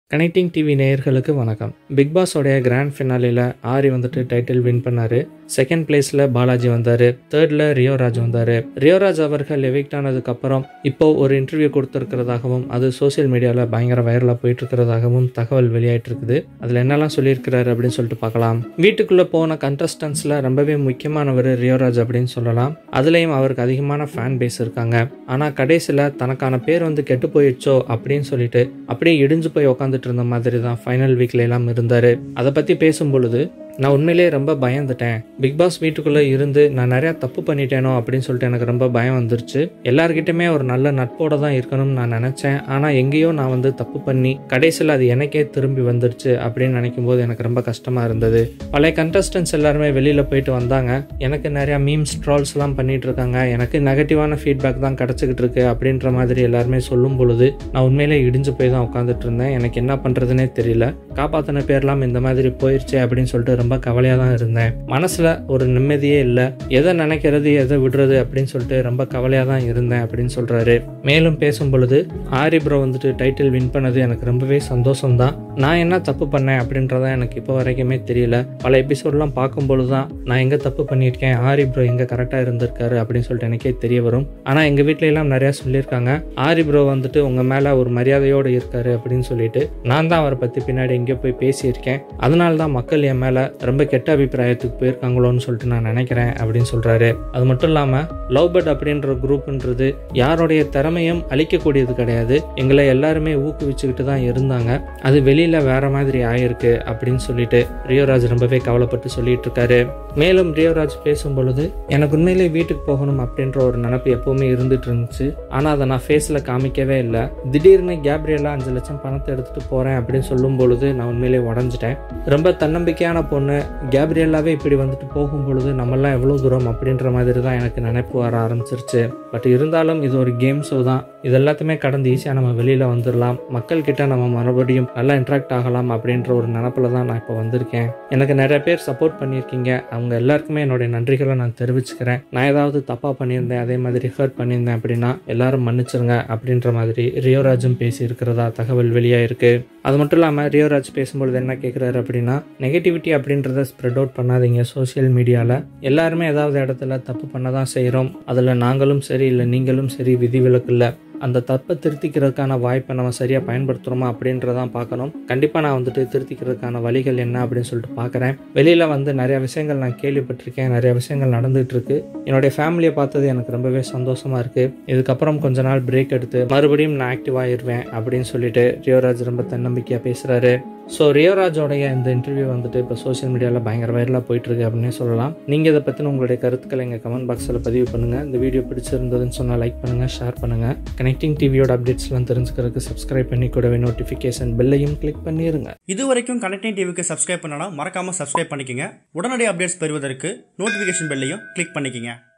connecting TV நேயர்களுக்கு வணக்கம் big பாஸோடைய grand ஃபினாலியில் ஆரி வந்துட்டு டைட்டில் வின் பண்ணாரு செகண்ட் பிளேஸில் பாலாஜி வந்தார் தேர்டில் ரியோராஜ் வந்தார் ரியோராஜ் அவர்கள் எவிக்ட் ஆனதுக்கப்புறம் இப்போ ஒரு இன்டர்வியூ கொடுத்துருக்கிறதாகவும் அது சோஷியல் மீடியாவில் பயங்கர வைரலாக போயிட்டு இருக்கிறதாகவும் தகவல் வெளியாயிட்டு இருக்குது அதில் என்னெல்லாம் சொல்லியிருக்கிறாரு அப்படின்னு சொல்லிட்டு பார்க்கலாம் வீட்டுக்குள்ளே போன கண்டஸ்டன்ஸில் ரொம்பவே முக்கியமானவர் ரியோராஜ் அப்படின்னு சொல்லலாம் அதுலேயும் அவருக்கு அதிகமான ஃபேன் பேஸ் இருக்காங்க ஆனால் கடைசியில் தனக்கான பேர் வந்து கெட்டு போயிடுச்சோ அப்படின்னு சொல்லிட்டு அப்படியே இடிஞ்சு போய் உட்காந்துட்டு இருந்த மாதிரி தான் ஃபைனல் வீக்ல எல்லாம் இருந்தார் அதை பற்றி பேசும் பொழுது நான் உண்மையிலேயே ரொம்ப பயந்துட்டேன் பிக் பாஸ் வீட்டுக்குள்ளே இருந்து நான் நிறையா தப்பு பண்ணிட்டேனோ அப்படின்னு சொல்லிட்டு எனக்கு ரொம்ப பயம் வந்துருச்சு எல்லார்கிட்டயுமே ஒரு நல்ல நட்போட தான் இருக்கணும்னு நான் நினச்சேன் ஆனால் எங்கேயோ நான் வந்து தப்பு பண்ணி கடைசியில் அது எனக்கே திரும்பி வந்துருச்சு அப்படின்னு நினைக்கும் போது எனக்கு ரொம்ப கஷ்டமாக இருந்தது பழைய கண்டஸ்டன்ஸ் எல்லாருமே வெளியில் போயிட்டு வந்தாங்க எனக்கு நிறையா மீம்ஸ் ட்ரால்ஸ்லாம் பண்ணிட்டு இருக்காங்க எனக்கு நெகட்டிவான ஃபீட்பேக் தான் கிடச்சிக்கிட்டு இருக்கு அப்படின்ற மாதிரி எல்லாருமே சொல்லும் பொழுது நான் உண்மையிலே இடிஞ்சு போய் தான் உட்காந்துட்டு இருந்தேன் எனக்கு என்ன பண்ணுறதுனே தெரியல காப்பாற்றின பேர்லாம் இந்த மாதிரி போயிடுச்சு அப்படின்னு சொல்லிட்டு ரொம்ப கவலையாக தான் இருந்தேன் மனசில் ஒரு நிம்மதியே இல்லை எதை நினைக்கிறது எதை விடுறது அப்படின்னு சொல்லிட்டு ரொம்ப கவலையாக தான் இருந்தேன் அப்படின்னு சொல்கிறாரு மேலும் பேசும் பொழுது ஆரி ப்ரோ வந்துட்டு டைட்டில் வின் பண்ணது எனக்கு ரொம்பவே சந்தோஷம் தான் நான் என்ன தப்பு பண்ணேன் அப்படின்றத எனக்கு இப்போ வரைக்குமே தெரியல பல எபிசோட்லாம் பார்க்கும்பொழுது தான் நான் எங்கே தப்பு பண்ணியிருக்கேன் ஆரி ப்ரோ எங்கே கரெக்டாக இருந்திருக்காரு அப்படின்னு சொல்லிட்டு எனக்கே தெரிய வரும் ஆனால் எங்கள் வீட்ல எல்லாம் நிறையா சொல்லியிருக்காங்க ஆரி ப்ரோ வந்துட்டு உங்கள் மேலே ஒரு மரியாதையோடு இருக்காரு அப்படின்னு சொல்லிட்டு நான் தான் அவரை பற்றி பின்னாடி எங்கேயோ போய் பேசியிருக்கேன் அதனால தான் மக்கள் என் மேலே ரொம்ப கெட்ட அபிப்பிராயத்துக்கு போயிருக்காங்களோன்னு சொல்லிட்டு நான் நினைக்கிறேன் அப்படின்னு சொல்கிறாரு அது மட்டும் இல்லாமல் லவ் பட் அப்படின்ற குரூப்ன்றது யாருடைய திறமையும் அழிக்கக்கூடியது கிடையாது எங்களை எல்லாருமே ஊக்குவிச்சுக்கிட்டு தான் இருந்தாங்க அது வெளியில் வேற மாதிரி ஆயிருக்கு அப்படின்னு சொல்லிட்டு ரியோராஜ் ரொம்பவே கவலைப்பட்டு சொல்லிட்டு இருக்காரு மேலும் ரியோராஜ் பேசும் பொழுது எனக்கு உண்மையிலே வீட்டுக்கு போகணும் அப்படின்ற ஒரு நினப்பு எப்பவுமே இருந்துட்டு இருந்துச்சு ஆனால் அதை நான் ஃபேஸில் காமிக்கவே இல்லை திடீர்னு கேப்ரியலா அஞ்சு லட்சம் பணத்தை எடுத்துட்டு போகிறேன் அப்படின்னு சொல்லும் பொழுது நான் உண்மையிலே உடஞ்சிட்டேன் ரொம்ப தன்னம்பிக்கையான பொண்ணு கேப்ரியலாவே இப்படி வந்துட்டு போகும் பொழுது நம்மெல்லாம் எவ்வளோ தூரம் அப்படின்ற மாதிரி தான் எனக்கு நினைப்பு வர ஆரம்பிச்சிருச்சு பட் இருந்தாலும் இது ஒரு கேம் ஷோ தான் இது எல்லாத்தையுமே கடந்து ஈஸியாக நம்ம வெளியில் வந்துடலாம் மக்கள்கிட்ட நம்ம மறுபடியும் நல்லா இன்ட்ராக்ட் ஆகலாம் அப்படின்ற ஒரு நினப்பில் தான் நான் இப்போ வந்திருக்கேன் எனக்கு நிறைய பேர் சப்போர்ட் பண்ணியிருக்கீங்க அவங்க எல்லாருக்குமே என்னுடைய நன்றிகளை நான் தெரிவிச்சுக்கிறேன் நான் ஏதாவது தப்பாக பண்ணியிருந்தேன் அதே மாதிரி ஹர்ட் பண்ணியிருந்தேன் அப்படின்னா எல்லாரும் மன்னிச்சிருங்க அப்படின்ற மாதிரி ரியோராஜும் பேசி இருக்கிறதா தகவல் வெளியாயிருக்கு அது மட்டும் இல்லாமல் ரியோராஜ் பேசும்பொழுது என்ன கேட்குறாரு அப்படின்னா நெகட்டிவிட்டி அப்படின்றத ஸ்ப்ரெட் அவுட் பண்ணாதீங்க சோஷியல் மீடியாவில் எல்லாருமே ஏதாவது இடத்துல தப்பு பண்ண தான் செய்கிறோம் அதில் நாங்களும் சரி இல்லை நீங்களும் சரி விதிவிலக்கு இல்லை அந்த தப்பை திருத்திக்கிறதுக்கான வாய்ப்பை நம்ம சரியாக பயன்படுத்துகிறோமா அப்படின்றதான் பார்க்கணும் கண்டிப்பாக நான் வந்துட்டு திருத்திக்கிறதுக்கான வழிகள் என்ன அப்படின்னு சொல்லிட்டு பார்க்குறேன் வெளியில் வந்து நிறைய விஷயங்கள் நான் கேள்விப்பட்டிருக்கேன் நிறைய விஷயங்கள் நடந்துகிட்டு இருக்கு என்னுடைய ஃபேமிலியை பார்த்தது எனக்கு ரொம்பவே சந்தோஷமாக இருக்குது இதுக்கப்புறம் கொஞ்ச நாள் பிரேக் எடுத்து மறுபடியும் நான் ஆக்டிவ் ஆயிடுவேன் அப்படின்னு சொல்லிட்டு ரியோராஜ் ரொம்ப தன்னம்பிக்கையாக பேசுகிறாரு ஸோ ரியோராஜோடைய இந்த இன்டர்வியூ வந்துட்டு இப்போ சோஷியல் மீடியாவில் பயங்கர வைரலாக போயிட்டுருக்கு அப்படின்னே சொல்லலாம் நீங்கள் இதை பற்றின உங்களுடைய கருத்துக்களை எங்கள் கமெண்ட் பாக்ஸில் பதிவு பண்ணுங்கள் இந்த வீடியோ பிடிச்சிருந்ததுன்னு சொன்னால் லைக் பண்ணுங்கள் ஷேர் பண்ணுங்கள் கனெக்டிங் டிவியோட அப்டேட்ஸ்லாம் தெரிஞ்சுக்கிறதுக்கு சப்ஸ்கிரைப் பண்ணி கூடவே நோட்டிஃபிகேஷன் பெல்லையும் கிளிக் பண்ணிடுங்க இது வரைக்கும் கனெக்டிங் டிவிக்கு சப்ஸ்கிரைப் பண்ணனா மறக்காம சப்ஸ்கிரைப் பண்ணிக்கங்க உடனடி அப்டேட்ஸ் பெறுவதற்கு நோட்டிஃபிகேஷன் பெல்லையும் கிளிக் பண்ணிக்கங்க